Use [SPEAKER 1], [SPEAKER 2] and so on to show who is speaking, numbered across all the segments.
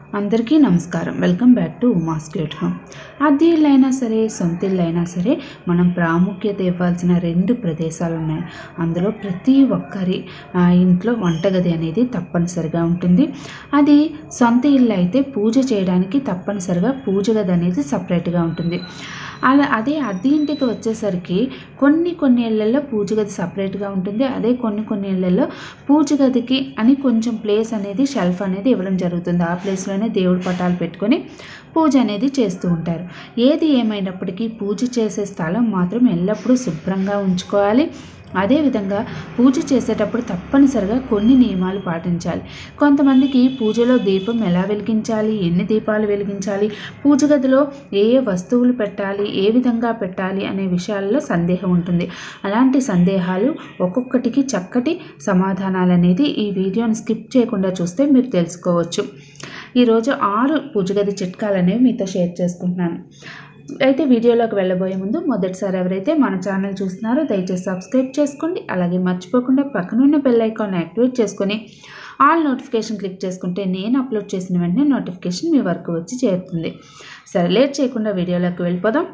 [SPEAKER 1] అందరికీ నమస్కారం welcome back to Uma's cute home అద్దె ఇల్లు అయినా సరే సొంత ఇల్లు అయినా సరే మనం ప్రాముఖ్యత ఇవ్వాల్సిన రెండు ప్రదేశాలు ఉన్నాయి అందులో ప్రతి ఒక్కరి ఆ, ఇంట్లో వంటగది అనేది తప్పనిసరిగా ఉంటుంది అది సొంత ఇల్లు అయితే పూజ చేయడానికి తప్పనిసరిగా పూజ గది అనేది సపరేట్గా ఉంటుంది అలా అదే అద్దె ఇంటికి వచ్చేసరికి కొన్ని కొన్ని ఇళ్ళల్లో పూజ గది సపరేట్గా ఉంటుంది అదే కొన్ని కొన్ని ఇళ్ళల్లో పూజ గదికి అని కొంచెం ప్లేస్ అనేది షెల్ఫ్ అనేది ఇవ్వడం జరుగుతుంది ఆ ప్లేస్లోనే దేవుడి పటాలు పెట్టుకొని పూజ అనేది చేస్తూ ఉంటారు ఏది ఏమైనప్పటికీ పూజ చేసే స్థలం మాత్రం ఎల్లప్పుడూ శుభ్రంగా ఉంచుకోవాలి అదేవిధంగా పూజ చేసేటప్పుడు తప్పనిసరిగా కొన్ని నియమాలు పాటించాలి కొంతమందికి పూజలో దీపం ఎలా వెలిగించాలి ఎన్ని దీపాలు వెలిగించాలి పూజ గదిలో ఏ ఏ వస్తువులు పెట్టాలి ఏ విధంగా పెట్టాలి అనే విషయాల్లో సందేహం ఉంటుంది అలాంటి సందేహాలు ఒక్కొక్కటికి చక్కటి సమాధానాలు అనేది ఈ వీడియోని స్కిప్ చేయకుండా చూస్తే మీరు తెలుసుకోవచ్చు ఈరోజు ఆరు పూజ గది చిట్కాలు అనేవి మీతో షేర్ చేసుకుంటున్నాను అయితే వీడియోలోకి వెళ్ళబోయే ముందు మొదటిసారి ఎవరైతే మన ఛానల్ చూస్తున్నారో దయచేసి సబ్స్క్రైబ్ చేసుకోండి అలాగే మర్చిపోకుండా పక్కనున్న బెల్ ఐకాన్ యాక్టివేట్ చేసుకొని ఆల్ నోటిఫికేషన్ క్లిక్ చేసుకుంటే నేను అప్లోడ్ చేసిన వెంటనే నోటిఫికేషన్ మీ వరకు వచ్చి చేరుతుంది సరే లేట్ చేయకుండా వీడియోలోకి వెళ్ళిపోదాం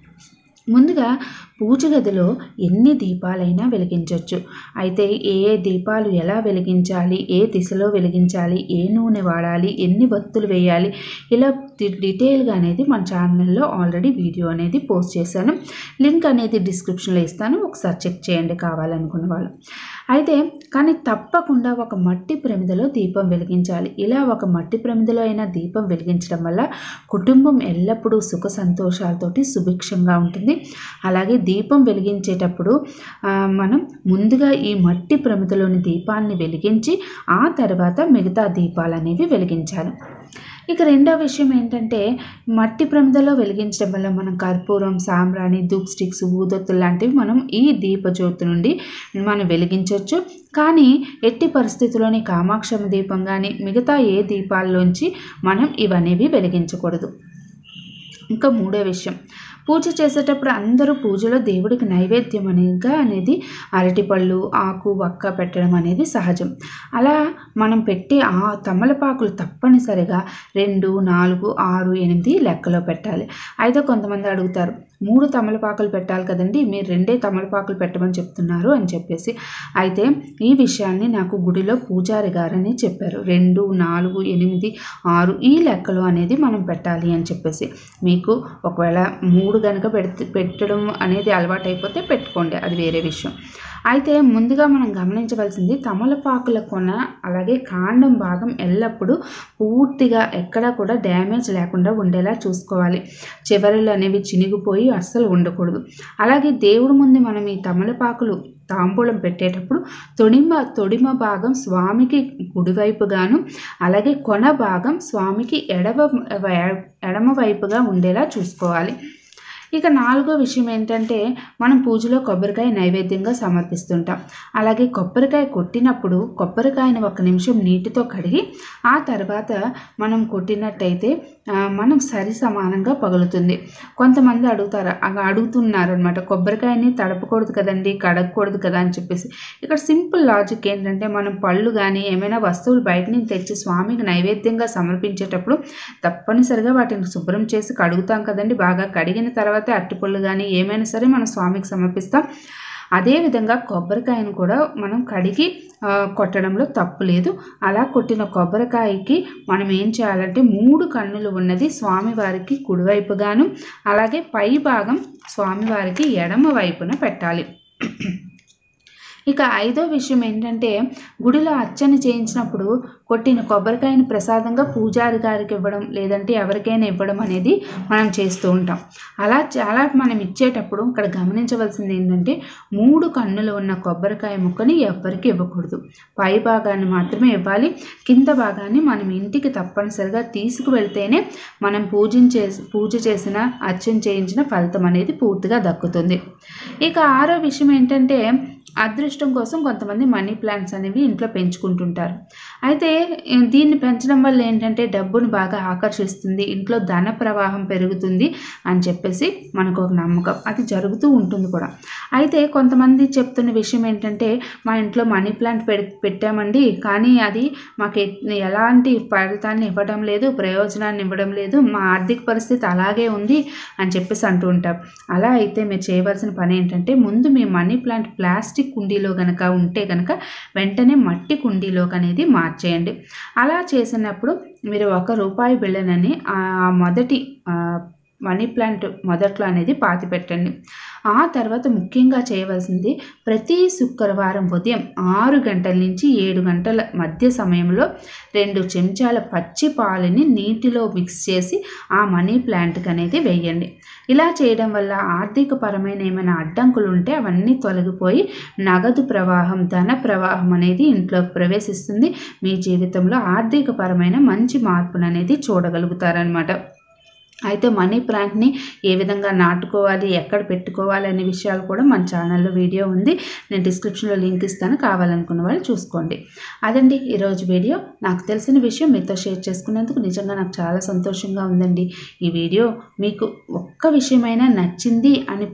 [SPEAKER 1] ముందుగా పూజ గదిలో ఎన్ని దీపాలైనా వెలిగించవచ్చు అయితే ఏ ఏ దీపాలు ఎలా వెలిగించాలి ఏ దిశలో వెలిగించాలి ఏ నూనె వాడాలి ఎన్ని వత్తులు వేయాలి ఇలా డి- డీటెయిల్గా అనేది మన ఛానల్లో ఆల్రెడీ వీడియో అనేది పోస్ట్ చేశాను లింక్ అనేది డిస్క్రిప్షన్లో ఇస్తాను ఒకసారి చెక్ చేయండి కావాలనుకున్న వాళ్ళు అయితే కానీ తప్పకుండా ఒక మట్టి ప్రమిదలో దీపం వెలిగించాలి ఇలా ఒక మట్టి ప్రమిదలో అయినా దీపం వెలిగించడం వల్ల కుటుంబం ఎల్లప్పుడూ సుఖ సంతోషాలతోటి సుభిక్షంగా ఉంటుంది అలాగే దీపం వెలిగించేటప్పుడు ఆ, మనం ముందుగా ఈ మట్టి ప్రమిదలోని దీపాన్ని వెలిగించి ఆ తర్వాత మిగతా దీపాలు అనేవి వెలిగించాలి ఇక రెండో విషయం ఏంటంటే మట్టి ప్రమిదలో వెలిగించడం వల్ల మనం కర్పూరం సాంబ్రాణి ధూప్ స్టిక్స్ ఊదొత్తులు లాంటివి మనం ఈ దీపజ్యోతి నుండి మనం వెలిగించవచ్చు కానీ ఎట్టి పరిస్థితుల్లోని కామాక్షమ దీపం కానీ మిగతా ఏ దీపాల్లోంచి మనం ఇవనేవి వెలిగించకూడదు ఇంకా మూడో విషయం పూజ చేసేటప్పుడు అందరూ పూజలో దేవుడికి నైవేద్యం అనేగా అనేది అరటిపళ్ళు ఆకు వక్క పెట్టడం అనేది సహజం అలా మనం పెట్టే ఆ తమలపాకులు తప్పనిసరిగా రెండు నాలుగు ఆరు ఎనిమిది లెక్కలో పెట్టాలి అయితే కొంతమంది అడుగుతారు మూడు తమలపాకులు పెట్టాలి కదండి మీరు రెండే తమలపాకులు పెట్టమని చెప్తున్నారు అని చెప్పేసి అయితే ఈ విషయాన్ని నాకు గుడిలో పూజారి గారని చెప్పారు రెండు నాలుగు ఎనిమిది ఆరు ఈ లెక్కలు అనేది మనం పెట్టాలి అని చెప్పేసి మీకు ఒకవేళ మూడు కనుక పెడితే పెట్టడం అనేది అలవాటు అయిపోతే పెట్టుకోండి అది వేరే విషయం అయితే ముందుగా మనం గమనించవలసింది తమలపాకుల కొన అలాగే కాండం భాగం ఎల్లప్పుడూ పూర్తిగా ఎక్కడా కూడా డ్యామేజ్ లేకుండా ఉండేలా చూసుకోవాలి చివరలు అనేవి చినిగిపోయి అస్సలు ఉండకూడదు అలాగే దేవుడి ముందు మనం ఈ తమలపాకులు తాంబూలం పెట్టేటప్పుడు తొడిమ తొడిమ భాగం స్వామికి కుడివైపుగాను అలాగే కొన భాగం స్వామికి ఎడవ ఎడమ వైపుగా ఉండేలా చూసుకోవాలి ఇక నాలుగో విషయం ఏంటంటే మనం పూజలో కొబ్బరికాయ నైవేద్యంగా సమర్పిస్తుంటాం అలాగే కొబ్బరికాయ కొట్టినప్పుడు కొబ్బరికాయని ఒక నిమిషం నీటితో కడిగి ఆ తర్వాత మనం కొట్టినట్టయితే ఆ, మనం సరి సమానంగా పగులుతుంది కొంతమంది అడుగుతారు అలా అడుగుతున్నారు అనమాట కొబ్బరికాయని తడపకూడదు కదండి కడగకూడదు కదా అని చెప్పేసి ఇక్కడ సింపుల్ లాజిక్ ఏంటంటే మనం పళ్ళు కానీ ఏమైనా వస్తువులు బయట నుంచి తెచ్చి స్వామికి నైవేద్యంగా సమర్పించేటప్పుడు తప్పనిసరిగా వాటిని శుభ్రం చేసి కడుగుతాం కదండి బాగా కడిగిన తర్వాత అరటిపళ్ళు కానీ ఏమైనా సరే మనం స్వామికి సమర్పిస్తాం అదేవిధంగా కొబ్బరికాయను కూడా మనం కడిగి ఆ, కొట్టడంలో తప్పు లేదు అలా కొట్టిన కొబ్బరికాయకి మనం ఏం చేయాలంటే మూడు కన్నులు ఉన్నది స్వామివారికి కుడివైపుగాను అలాగే పై భాగం స్వామివారికి ఎడమ వైపున పెట్టాలి ఇక ఐదో విషయం ఏంటంటే గుడిలో అర్చన చేయించినప్పుడు కొట్టిన కొబ్బరికాయని ప్రసాదంగా పూజారి గారికి ఇవ్వడం లేదంటే ఎవరికైనా ఇవ్వడం అనేది మనం చేస్తూ ఉంటాం అలా చాలా మనం ఇచ్చేటప్పుడు ఇక్కడ గమనించవలసింది ఏంటంటే మూడు కన్నులు ఉన్న కొబ్బరికాయ ముక్కని ఎవ్వరికి ఇవ్వకూడదు పై భాగాన్ని మాత్రమే ఇవ్వాలి కింద భాగాన్ని మనం ఇంటికి తప్పనిసరిగా తీసుకువెళ్తేనే మనం పూజించే పూజ చేసిన అర్చన చేయించిన ఫలితం అనేది పూర్తిగా దక్కుతుంది ఇక ఆరో విషయం ఏంటంటే అదృష్టం కోసం కొంతమంది మనీ ప్లాంట్స్ అనేవి ఇంట్లో పెంచుకుంటుంటారు అయితే ఈ దీన్ని పెంచడం వల్ల ఏంటంటే డబ్బును బాగా ఆకర్షిస్తుంది ఇంట్లో ధన ప్రవాహం పెరుగుతుంది అని చెప్పేసి మనకు ఒక నమ్మకం అది జరుగుతూ ఉంటుంది కూడా అయితే కొంతమంది చెప్తున్న విషయం ఏంటంటే మా ఇంట్లో మనీ ప్లాంట్ పె పెట్టామండి కానీ అది మాకు ఎ- ఎలాంటి ఫలితాన్ని ఇవ్వడం లేదు ప్రయోజనాన్ని ఇవ్వడం లేదు మా ఆర్థిక పరిస్థితి అలాగే ఉంది అని చెప్పేసి అంటూ ఉంటారు అలా అయితే మీరు చేయవలసిన పని ఏంటంటే ముందు మీ మనీ ప్లాంట్ ప్లాస్టిక్ కుండీలో కనుక ఉంటే కనుక వెంటనే మట్టి కుండీలోకి అనేది మార్చేయండి అలా చేసినప్పుడు మీరు ఒక రూపాయి బిళ్ళనని ఆ మొదటి ఆ, మనీ ప్లాంట్ మొదట్లో అనేది పాతి పెట్టండి ఆ తర్వాత ముఖ్యంగా చేయవలసింది ప్రతి శుక్రవారం ఉదయం ఆరు గంటల నుంచి ఏడు గంటల మధ్య సమయంలో రెండు చెంచాల పచ్చి పాలని నీటిలో మిక్స్ చేసి ఆ మనీ ప్లాంట్కి అనేది వేయండి ఇలా చేయడం వల్ల ఆర్థిక పరమైన ఏమైనా అడ్డంకులు ఉంటే అవన్నీ తొలగిపోయి నగదు ప్రవాహం ధన ప్రవాహం అనేది ఇంట్లోకి ప్రవేశిస్తుంది మీ జీవితంలో ఆర్థిక పరమైన మంచి మార్పును అనేది చూడగలుగుతారనమాట అయితే మనీ ప్లాంట్ని ఏ విధంగా నాటుకోవాలి ఎక్కడ పెట్టుకోవాలి అనే విషయాలు కూడా మన ఛానల్లో వీడియో ఉంది నేను డిస్క్రిప్షన్లో లింక్ ఇస్తాను కావాలనుకున్న వాళ్ళు చూసుకోండి అదండి ఈరోజు వీడియో నాకు తెలిసిన విషయం మీతో షేర్ చేసుకున్నందుకు నిజంగా నాకు చాలా సంతోషంగా ఉందండి ఈ వీడియో మీకు ఒక్క విషయమైనా నచ్చింది అని